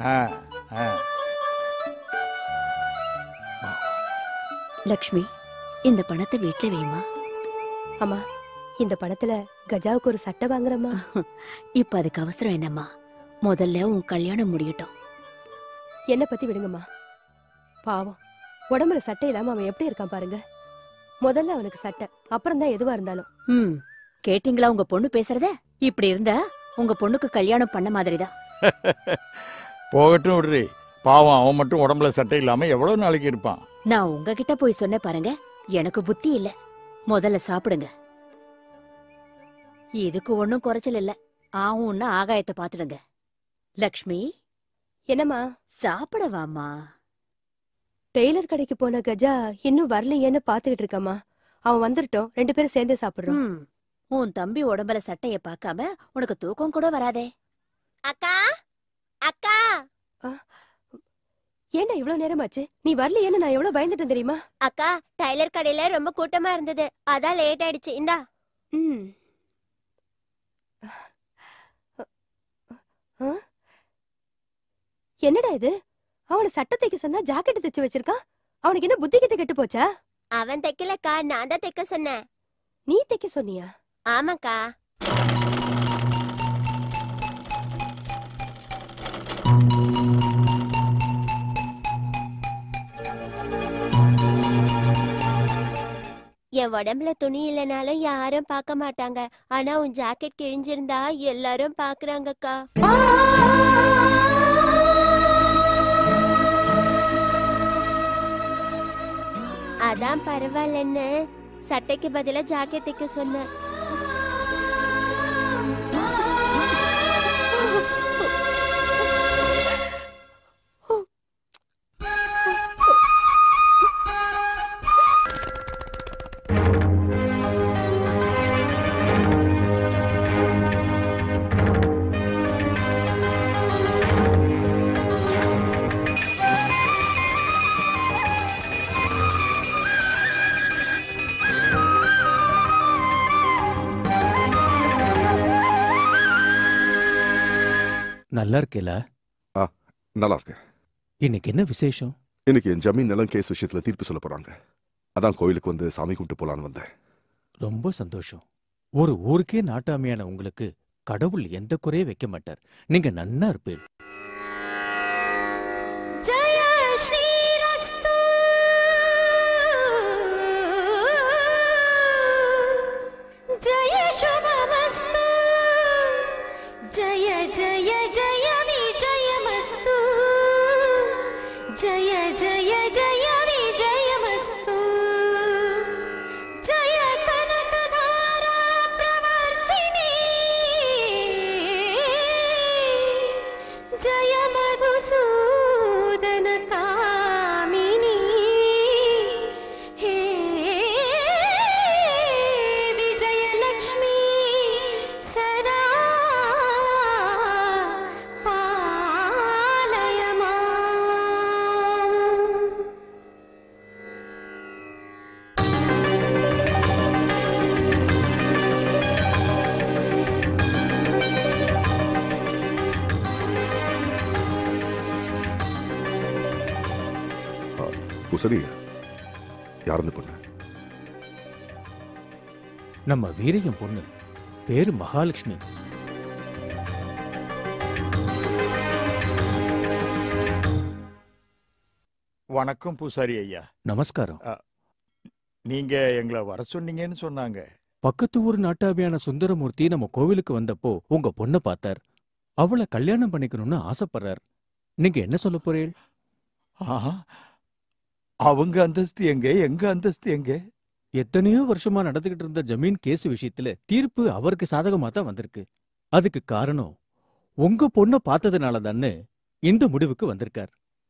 ஆ ஆ லக்ஷ்மி இந்த பணத்தை வீட்ல வைமா அம்மா இந்த பணத்துல கஜாவுக்கு ஒரு சட்டை வாங்குறம்மா இப்ப அதுக்கு அவசரம் என்னம்மா முதல்ல உன் கல்யாணம் முடியட்டும் என்ன பத்தி விடுங்கம்மா பாவம் உடம்புல சட்டை இல்லாம அவன் எப்படி இருக்கான் பாருங்க முதல்ல அவனுக்கு சட்டை அப்புறம் தான் எதுவா இருந்தாலும் ம் கேட்டீங்களா உங்க பொண்ணு பேசுறத இப்படி இருந்தா உங்க பொண்ணுக்கு கல்யாணம் பண்ண மாதிரிதான் போகட்டும் விடுறி பாவம் அவன் மட்டும் உடம்புல சட்டை இல்லாம எவ்வளவு நாளைக்கு இருப்பான் நான் உங்ககிட்ட போய் சொன்ன பாருங்க எனக்கு புத்தி இல்ல முதல்ல சாப்பிடுங்க இதுக்கு ஒண்ணும் குறைச்சல் இல்ல ஆவும்னா ஆகாயத்தை பாத்துடுங்க லக்ஷ்மி என்னம்மா சாப்பிட வாம்மா டெய்லர் கடைக்கு போன கஜா இன்னும் வரலையேன்னு பாத்துக்கிட்டு இருக்கம்மா அவன் வந்துட்டோம் ரெண்டு பேரும் சேர்ந்து சாப்பிடுறோம் ம் உன் தம்பி உடம்புல சட்டைய பார்க்காம உனக்கு தூக்கம் கூட வராதே அக்கா அக்கா ஏன்டா இவ்வளவு நேரமாச்சு நீ வரலையேன்னு நான் எவ்வளவு பயந்துட்டேன் தெரியுமா அக்கா டைலர் கடையில ரொம்ப கூட்டமா இருந்தது அதான் லேட் ஆயிடுச்சு இந்தா ம் ஆ? என்னடா இது அவன சட்டை தைக்க சொன்னா ஜாக்கெட் தைச்சு வச்சிருக்கான் அவனுக்கு என்ன புத்தி கிட்ட கெட்டு போச்சா அவன் தைக்கலக்கா நான் தான் தைக்க சொன்னேன் நீ தைக்க சொன்னியா ஆமாக்கா என் உடம்புல துணி இல்லைனாலும் யாரும் பார்க்க மாட்டாங்க ஆனா உன் ஜாக்கெட் கிழிஞ்சிருந்தா எல்லாரும் பாக்குறாங்கக்கா அதான் பரவாயில்லன்னு சட்டைக்கு பதிலா ஜாக்கெட் தைக்க சொன்னேன் நல்லா இருக்கேல நல்லா இருக்கேன் இன்னைக்கு என்ன விசேஷம் இன்னைக்கு என் ஜமீன் நிலம் கேஸ் விஷயத்துல தீர்ப்பு சொல்ல போறாங்க அதான் கோயிலுக்கு வந்து சாமி கும்பிட்டு போலான்னு வந்தேன் ரொம்ப சந்தோஷம் ஒரு ஊருக்கே நாட்டாமையான உங்களுக்கு கடவுள் எந்த குறையும் வைக்க மாட்டார் நீங்க நன்னா இருப்பீர் ஜய ஸ்ரீரஸ்து ஜய சுபமஸ்து ஜய ஜய ஜய விஜயமஸ்து ஜய ஜய ஜய விஜயமஸ்து ஜய கனகதாரா பிரவர்த்தினி జయ మధుసూదన కామిని హే విజయలక్ష్మి సదా పాలయమా குசரி யார் இந்த பொண்ணு நம்ம வீரையும் பொண்ணு பேரு மகாலட்சுமி வணக்கம் பூசாரி ஐயா நமஸ்காரம் நீங்க எங்களை வர சொன்னீங்கன்னு சொன்னாங்க பக்கத்து ஊர் நாட்டாமையான சுந்தரமூர்த்தி நம்ம கோவிலுக்கு வந்தப்போ உங்க பொண்ணை பார்த்தார் அவளை கல்யாணம் பண்ணிக்கணும்னு ஆசைப்படுறார் நீங்க என்ன சொல்ல போறீள் ஆஹா. அவங்க அந்தஸ்து எங்க எங்க அந்தஸ்து எங்க எத்தனையோ வருஷமா நடந்துகிட்டு இருந்த ஜமீன் கேஸ் விஷயத்துல தீர்ப்பு அவருக்கு சாதகமா தான் வந்திருக்கு அதுக்கு காரணம் உங்க பொண்ணை பார்த்ததுனால தானே இந்த முடிவுக்கு வந்திருக்கார்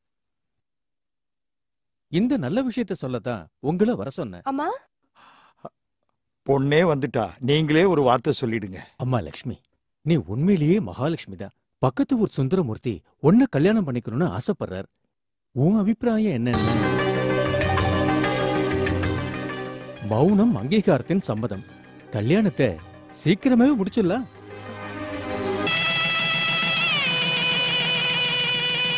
இந்த நல்ல விஷயத்த சொல்லத்தான் உங்களை வர சொன்னேன் அம்மா பொண்ணே வந்துட்டா நீங்களே ஒரு வார்த்தை சொல்லிடுங்க அம்மா லக்ஷ்மி நீ உண்மையிலேயே மகாலட்சுமி தான் பக்கத்து ஊர் சுந்தரமூர்த்தி உன்னை கல்யாணம் பண்ணிக்கணும்னு ஆசைப்படுறார் உன் அபிப்பிராயம் என்னன்னு மௌனம் அங்கீகாரத்தின் சம்மதம் கல்யாணத்தை சீக்கிரமே முடிச்சிடலாம்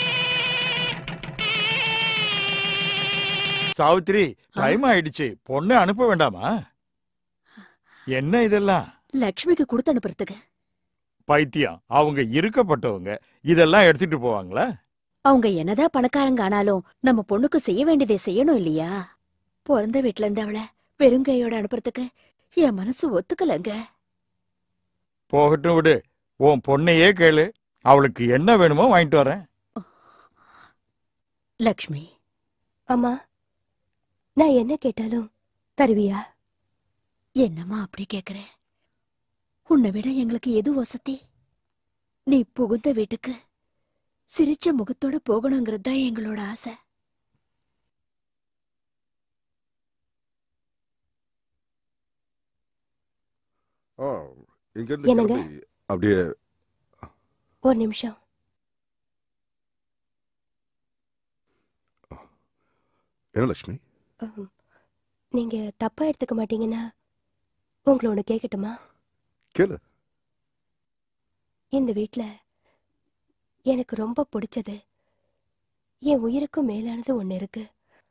சாவித்திரி டைம் ஆயிடுச்சு பொண்ணு அனுப்ப வேண்டாமா என்ன இதெல்லாம் லக்ஷ்மிக்கு கொடுத்து அனுப்புறதுக்கு பைத்தியம் அவங்க இருக்கப்பட்டவங்க இதெல்லாம் எடுத்துட்டு போவாங்களா அவங்க என்னதான் பணக்காரங்க ஆனாலும் நம்ம பொண்ணுக்கு செய்ய வேண்டியதை செய்யணும் இல்லையா பிறந்த வீட்ல இருந்து அவளை வெறுங்கையோட அனுப்புறதுக்கு என் மனசு ஒத்துக்கலங்க போகட்டும் விடு உன் பொண்ணையே கேளு அவளுக்கு என்ன வேணுமோ வாங்கிட்டு வரேன் லக்ஷ்மி அம்மா நான் என்ன கேட்டாலும் தருவியா என்னம்மா அப்படி கேக்குற உன்னை விட எங்களுக்கு எது வசதி நீ புகுந்த வீட்டுக்கு சிரிச்ச முகத்தோட போகணுங்கிறது தான் எங்களோட ஆசை ஆ, இங்க இருந்து என்னங்க? கிளம்பி அப்படியே ஒரு நிமிஷம் என்ன லட்சுமி அஹ், நீங்க தப்பா எடுத்துக்க மாட்டீங்கன்னா உங்களை ஒண்ணு கேட்கட்டுமா கேளு இந்த வீட்ல எனக்கு ரொம்ப பிடிச்சது என் உயிருக்கும் மேலானது ஒண்ணு இருக்கு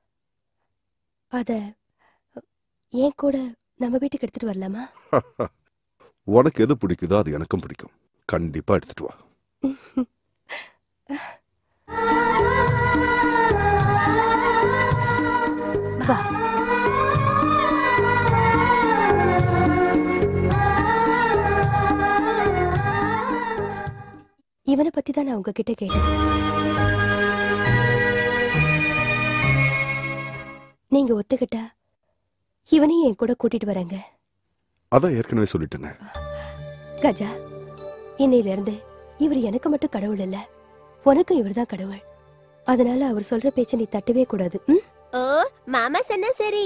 அத ஏன் கூட நம்ம வீட்டுக்கு எடுத்துட்டு வரலாமா உனக்கு எது பிடிக்குதோ அது எனக்கும் பிடிக்கும் கண்டிப்பா எடுத்துட்டு வா வா இவனை பத்தி தான் நான் உங்ககிட்ட கேட்டேன் நீங்க ஒத்துக்கிட்டா இவனையும் என் கூட கூட்டிட்டு வரேங்க அதான் ஏற்கனவே சொல்லிட்டேனே கஜா இன்னையில இருந்து இவர் எனக்கு மட்டும் கடவுள் இல்ல உனக்கும் இவர்தான் கடவுள் அதனால அவர் சொல்ற பேச்ச நீ தட்டவே கூடாது ம்? ஓ மாமா சொன்னா சரி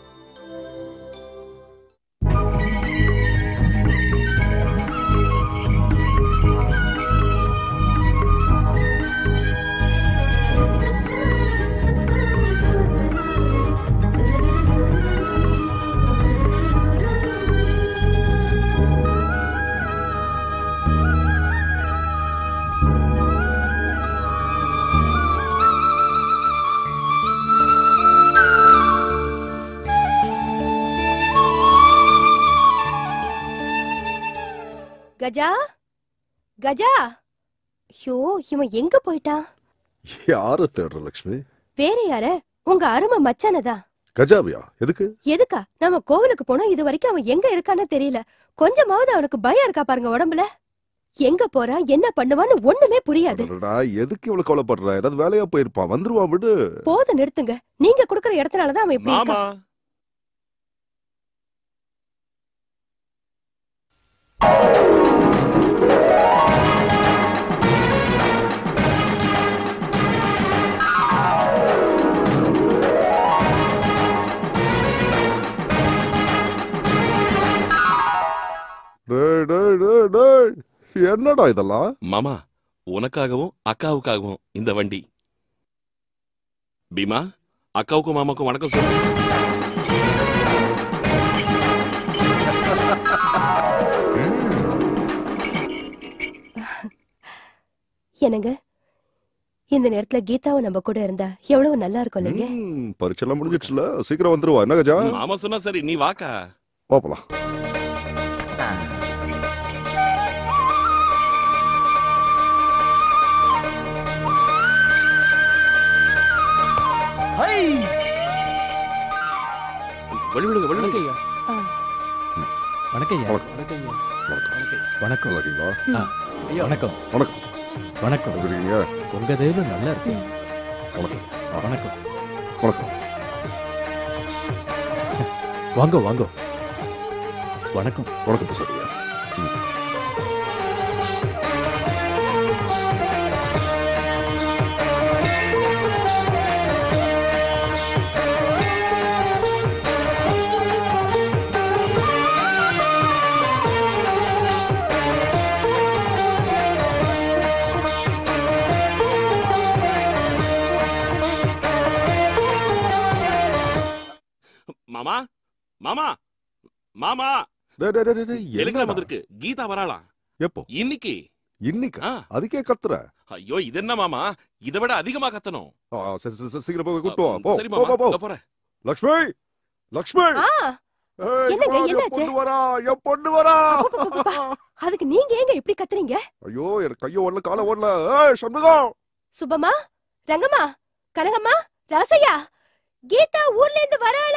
கஜா கஜா ஐயோ இவன் எங்க போயிட்டான் யார தேடுற லட்சுமி வேற யார உங்க அருமை மச்சானதா கஜாவியா எதுக்கு எதுக்கா நம்ம கோவிலுக்கு போனோம் இது வரைக்கும் அவன் எங்க இருக்கான்னு தெரியல கொஞ்சமாவது அவனுக்கு பயம் இருக்கா பாருங்க உடம்புல எங்க போறான் என்ன பண்ணுவான்னு ஒண்ணுமே புரியாது அடடா, எதுக்கு இவ்வளவு கவலைப்படுற ஏதாவது வேலையா போயிருப்பான் வந்துருவான் விடு போதும் நிறுத்துங்க நீங்க குடுக்கற இடத்துனாலதான் அவன் இப்படி மாமா இருக்கான் டேய், டேய், டேய், டேய். என்னடா இதெல்லாம் மாமா உனக்காகவும் அக்காவுக்காகவும் இந்த வண்டி பீமா அக்காவுக்கும் மாமாக்கும் வணக்கம் சொல்லு என்னங்க இந்த நேரத்துல கீதாவும் நம்ம கூட இருந்தா எவ்வளவு நல்லா இருக்கும் இல்லைங்க ம், பரீட்சைலாம் முடிஞ்சிடுச்சுல சீக்கிரம் வந்துருவா என்ன கஜா மாமா சொன்னா சரி நீ வாக்கா பாப்பலாம் வழிவிடுங்க வழிவிடுங்க ஆ, வணக்கம் ஐயா வணக்கம் வணக்கம் வணக்கம் நல்லா இருக்கீங்களா வணக்கம் வணக்கம் வணக்கம் எப்படி இருக்கீங்க உங்க தெய்வ நல்லா இருக்கு வணக்கம் வணக்கம் வணக்கம் வாங்க வாங்க வணக்கம் வணக்கம் பிரசாதியா மாமா மாமா மாமா டேய், டேய், டேய், டேய், டெலிகிராம் என்னடா? வந்திருக்கு கீதா வராளாம் எப்போ இன்னைக்கு இன்னைக்கு ஆ, அதுக்கே கத்துற ஐயோ இது என்ன மாமா இதை விட அதிகமா கத்தணும் ஆ, சரி, சரி, சரி, சீக்கிரம் போய் கூட்டு வா போ சரி போ, மாமா போ, போ. இதோ போறேன் லக்ஷ்மி லக்ஷ்மி ஆ ஏய், என்னங்க, வா, என் என்னாச்சு? பொண்ணு வரா என் பொண்ணு வரா அப்பப்பப்பப்பா. அதுக்கு நீங்க ஏங்க இப்படி கத்துறீங்க ஐயோ எனக்கு கைய ஓடல கால ஓடல ஏய் சண்முகம் சுபமா ரங்கம்மா கனகம்மா ராசையா கீதா ஊர்ல இருந்து வரா